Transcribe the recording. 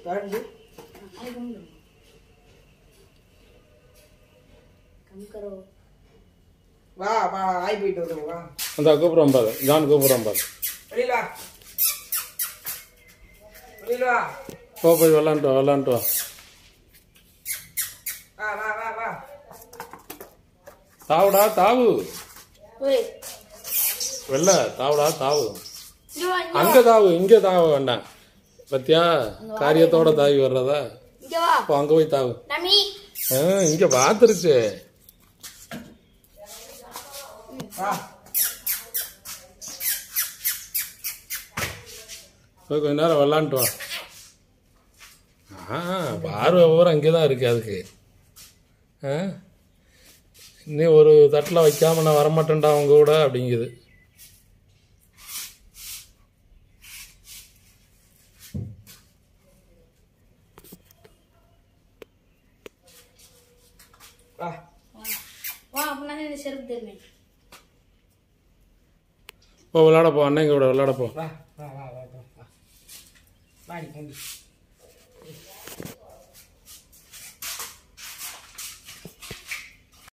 தாண்டி कम करो வா வா ஆய் போயிட்டு வருவோம் வா அந்த கூப்பிட்றோம் பாரு ஜான் கூப்பிட்றோம் பாரு வெளியில வா வெளியில வா போ போய் விளாண்டுட்டு வா விளாண்டுட்டு வா வா வா வா வா தாவுடா தாவு ओए வெள்ள தாவுடா தாவு जो அங்க தாவு இங்க தாவ வேண்டாம் பத்தியா காரியத்தோட தாவி வர்றதா जो அப்போ அங்க போய் தாவு नमी ஆ, இங்க பாத்துருச்சு வா போய் கொஞ்ச நேரம் விளாண்டுட்டு வா ஆ பார்வை பூரா அங்கே தான் இருக்கு அதுக்கு ஆ நீ ஒரு தட்டில் வைக்காம நான் வரமாட்டேன்டா அவங்க கூட அப்படிங்குது வா वहाँ अपना है सिर्फ देर में போ விளாட போ அண்ணன் கூட விளாட போ வா வா வா வா வா வா வாடி தம்பி